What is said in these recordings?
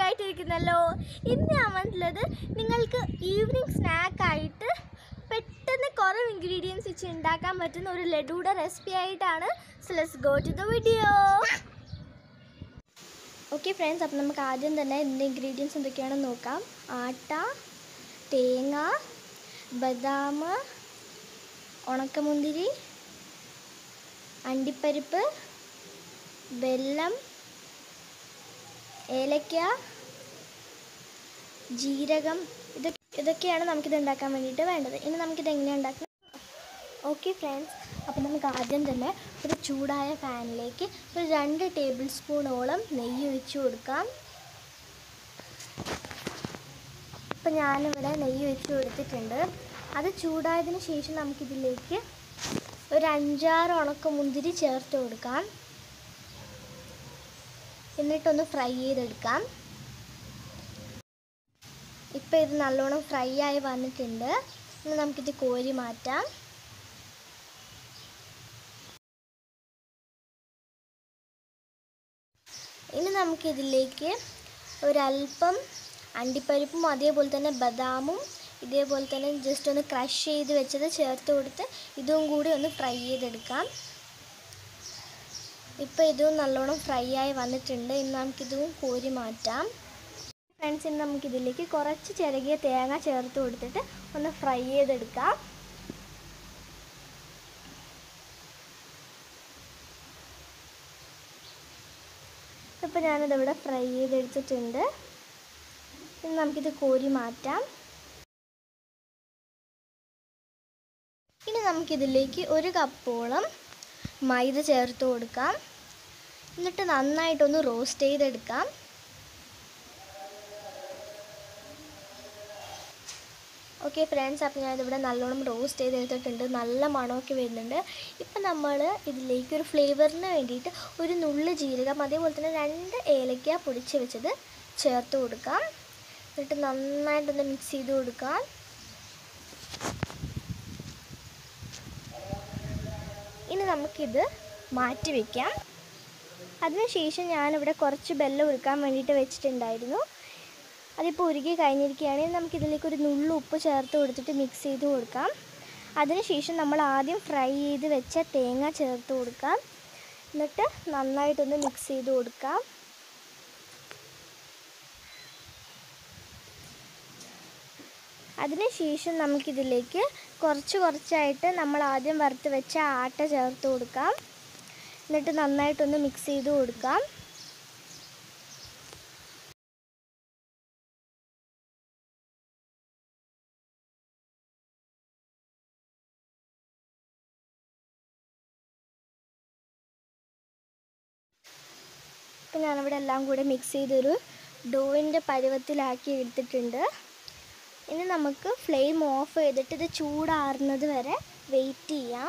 സുഖമായിട്ടിരിക്കുന്നല്ലോ ഇന്ന് ഞാൻ വന്നിട്ടുള്ളത് നിങ്ങൾക്ക് ഈവനിങ് സ്നാക്കായിട്ട് പെട്ടെന്ന് കുറേ ഇൻഗ്രീഡിയൻസ് വെച്ച് ഉണ്ടാക്കാൻ പറ്റുന്ന ഒരു ലഡുയുടെ റെസിപ്പി ആയിട്ടാണ് so let's go to the video okay friends അപ്പം നമുക്ക് ആദ്യം തന്നെ ഇതിൻ്റെ ഇൻഗ്രീഡിയൻസ് എന്തൊക്കെയാണെന്ന് നോക്കാം ആട്ട തേങ്ങ ബദാം ഉണക്കമുന്തിരി അണ്ടിപ്പരിപ്പ് വെല്ലം ഏലക്ക ജീരകം ഇതൊക്കെ ഇതൊക്കെയാണ് നമുക്കിത് ഉണ്ടാക്കാൻ വേണ്ടിയിട്ട് വേണ്ടത് ഇനി നമുക്കിത് എങ്ങനെയാണ് ഉണ്ടാക്കുന്നത് ഓക്കെ ഫ്രണ്ട്സ് അപ്പോൾ നമുക്ക് ആദ്യം തന്നെ ഒരു ചൂടായ പാനിലേക്ക് ഒരു രണ്ട് ടേബിൾ സ്പൂണോളം നെയ്യ് ഒഴിച്ച് കൊടുക്കാം ഇപ്പം ഞാനിവിടെ നെയ്യ് ഒഴിച്ച് കൊടുത്തിട്ടുണ്ട് അത് ചൂടായതിന് ശേഷം നമുക്കിതിലേക്ക് ഒരു അഞ്ചാറ് ഉണക്ക മുന്തിരി ചേർത്ത് കൊടുക്കാം എന്നിട്ടൊന്ന് ഫ്രൈ ചെയ്തെടുക്കാം ഇപ്പം ഇത് നല്ലോണം ഫ്രൈ ആയി വന്നിട്ടുണ്ട് ഇനി നമുക്കിത് കോരി മാറ്റാം ഇനി നമുക്കിതിലേക്ക് ഒരല്പം അണ്ടിപ്പരിപ്പും അതേപോലെ തന്നെ ബദാമും ഇതേപോലെ തന്നെ ജസ്റ്റ് ഒന്ന് ക്രഷ് ചെയ്ത് വെച്ചത് ചേർത്ത് കൊടുത്ത് ഇതും കൂടി ഒന്ന് ഫ്രൈ ചെയ്തെടുക്കാം ഇപ്പോൾ ഇതും നല്ലോണം ഫ്രൈ ആയി വന്നിട്ടുണ്ട് ഇനി നമുക്കിതും കോരി മാറ്റാം ഫ്രണ്ട്സ് ഇനി നമുക്കിതിലേക്ക് കുറച്ച് ചിരകിയ തേങ്ങ ചേർത്ത് കൊടുത്തിട്ട് ഒന്ന് ഫ്രൈ ചെയ്തെടുക്കാം ഇപ്പോൾ ഞാനിതിവിടെ ഫ്രൈ ചെയ്തെടുത്തിട്ടുണ്ട് ഇനി നമുക്കിത് കോരി മാറ്റാം ഇനി നമുക്കിതിലേക്ക് ഒരു കപ്പോളം മൈദ ചേർത്ത് കൊടുക്കാം എന്നിട്ട് നന്നായിട്ടൊന്ന് റോസ്റ്റ് ചെയ്തെടുക്കാം ഓക്കെ ഫ്രണ്ട്സ് അപ്പോൾ ഞാനിതിവിടെ നല്ലോണം റോസ്റ്റ് ചെയ്തെടുത്തിട്ടുണ്ട് നല്ല മണമൊക്കെ വരുന്നുണ്ട് ഇപ്പം നമ്മൾ ഇതിലേക്ക് ഒരു ഫ്ലേവറിന് വേണ്ടിയിട്ട് ഒരു നുള്ള് ജീരകം അതേപോലെ തന്നെ രണ്ട് ഏലക്ക പൊടിച്ച് വെച്ചത് ചേർത്ത് കൊടുക്കാം എന്നിട്ട് നന്നായിട്ടൊന്ന് മിക്സ് ചെയ്ത് കൊടുക്കാം ഇനി നമുക്കിത് മാറ്റി വയ്ക്കാം അതിനുശേഷം ഞാനിവിടെ കുറച്ച് ബെല്ലം ഉരുക്കാൻ വേണ്ടിയിട്ട് വെച്ചിട്ടുണ്ടായിരുന്നു അതിപ്പോൾ ഉരുകി കഴിഞ്ഞിരിക്കുകയാണെങ്കിൽ നമുക്കിതിലേക്ക് ഒരു നുള്ളു ഉപ്പ് ചേർത്ത് കൊടുത്തിട്ട് മിക്സ് ചെയ്ത് കൊടുക്കാം അതിനുശേഷം നമ്മൾ ആദ്യം ഫ്രൈ ചെയ്ത് വെച്ച തേങ്ങ ചേർത്ത് കൊടുക്കാം എന്നിട്ട് നന്നായിട്ടൊന്ന് മിക്സ് ചെയ്ത് കൊടുക്കാം അതിനുശേഷം നമുക്കിതിലേക്ക് കുറച്ച് കുറച്ചായിട്ട് നമ്മൾ ആദ്യം വറുത്ത് വെച്ച ആട്ട ചേർത്ത് കൊടുക്കാം എന്നിട്ട് നന്നായിട്ടൊന്ന് മിക്സ് ചെയ്ത് കൊടുക്കാം ഇപ്പം ഞാനിവിടെ എല്ലാം കൂടെ മിക്സ് ചെയ്തൊരു ഡോയിൻ്റെ പരുവത്തിലാക്കി എടുത്തിട്ടുണ്ട് ഇനി നമുക്ക് ഫ്ലെയിം ഓഫ് ചെയ്തിട്ട് ഇത് ചൂടാറുന്നത് വരെ വെയിറ്റ് ചെയ്യാം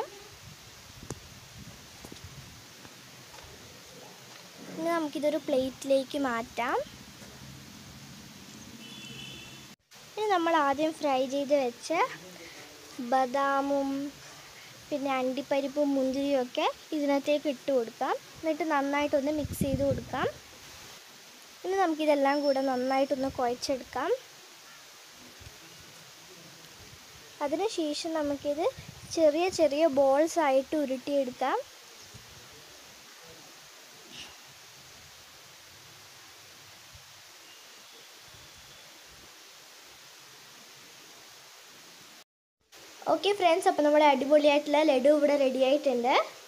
ഇനി നമുക്കിതൊരു പ്ലേറ്റിലേക്ക് മാറ്റാം ഇനി നമ്മൾ ആദ്യം ഫ്രൈ ചെയ്ത് വെച്ച ബദാമും പിന്നെ അണ്ടിപ്പരിപ്പും മുന്തിരിയും ഒക്കെ ഇതിനകത്തേക്ക് ഇട്ട് കൊടുക്കാം എന്നിട്ട് നന്നായിട്ടൊന്ന് മിക്സ് ചെയ്ത് കൊടുക്കാം ഇനി നമുക്കിതെല്ലാം കൂടെ നന്നായിട്ടൊന്ന് കുഴച്ചെടുക്കാം അതിനുശേഷം നമുക്കിത് ചെറിയ ചെറിയ ബോൾസ് ആയിട്ട് ഉരുട്ടിയെടുക്കാം ഓക്കെ ഫ്രണ്ട്സ് അപ്പോൾ നമ്മുടെ അടിപൊളിയായിട്ടുള്ള ലഡു ഇവിടെ റെഡി ആയിട്ടുണ്ട്